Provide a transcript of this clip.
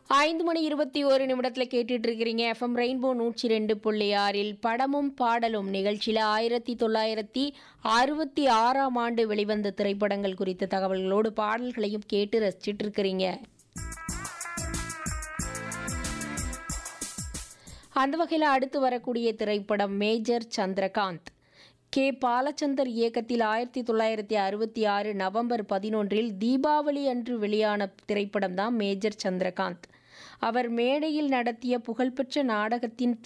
ஐந்து மணி இருபத்தி ஒரு நிமிடத்தில் கேட்டுட்டு இருக்கிறீங்க எஃப்எம் ரெயின்போ நூற்றி ரெண்டு புள்ளி ஆறில் படமும் பாடலும் நிகழ்ச்சியில் ஆயிரத்தி தொள்ளாயிரத்தி அறுபத்தி ஆறாம் ஆண்டு வெளிவந்த திரைப்படங்கள் குறித்த தகவல்களோடு பாடல்களையும் கேட்டு ரசிச்சிட்டு இருக்கிறீங்க அந்த வகையில் அடுத்து வரக்கூடிய திரைப்படம் மேஜர் சந்திரகாந்த் கே பாலச்சந்தர் இயக்கத்தில் ஆயிரத்தி தொள்ளாயிரத்தி அறுபத்தி ஆறு நவம்பர் பதினொன்றில் தீபாவளி அன்று வெளியான திரைப்படம் தான் மேஜர் சந்திரகாந்த் அவர் மேடையில் நடத்திய புகழ்பெற்ற நாடகத்தின்